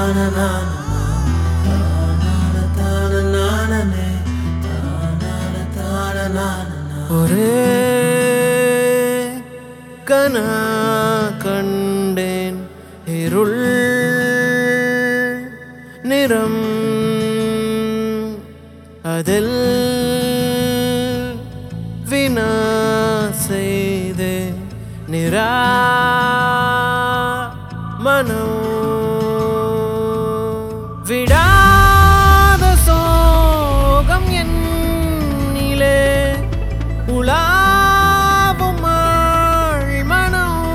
ஒரே கனா கண்டேன் இருள் நிறம் அதில் வினா செய்து நிரா மனம் விடாத சோகம் என்னிலே உலாவும் மனம்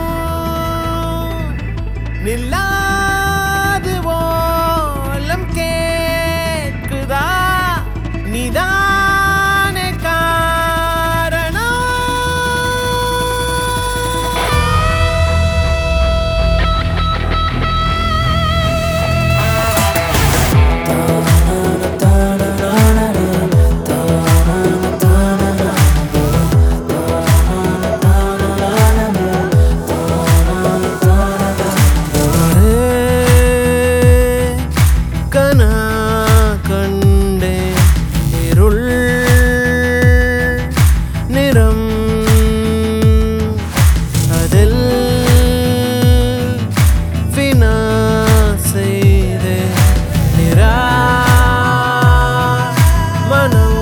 நில்லாது ஓலம் கேட்குதா நிதானே காரணம் கனா கண்டே இருள் நிறம் அதில் வினா செய்து நிரா மனம்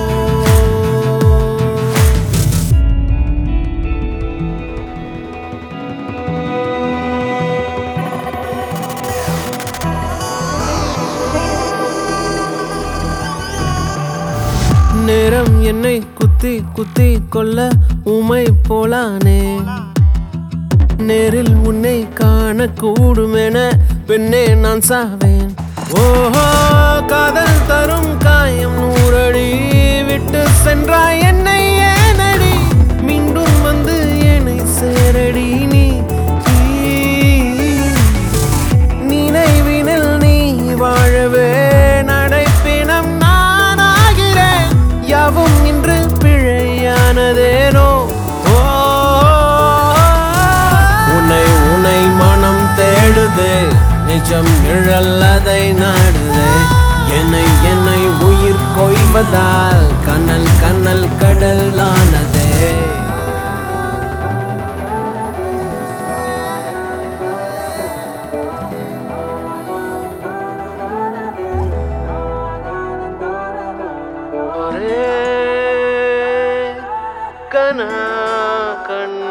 நேரம் என்னை குத்தி குத்தி கொல்ல உமை போலானே நேரில் உன்னை காணக்கூடும் என பெண்ணே நான் சாவேன் ஓஹோ காதல் தரும் காயம் நூறடி விட்டு சென்றாய் என்னை ஏனடி மீண்டும் வந்து என்னை சேரடி நீ நினைவினில் நீ வாழவே நடைப்பினம் நானாகிறேன் யாவும் இன்று பிழையானதேனோ ஓ, உன்னை உன்னை மனம் தேடுதே நிஜம் நிழல் அதை நாடுதே என்னை என்னை உயிர் கொய்வதால் கண்ணல் கண்ணல் கடலானதே ஒரே கனா கண்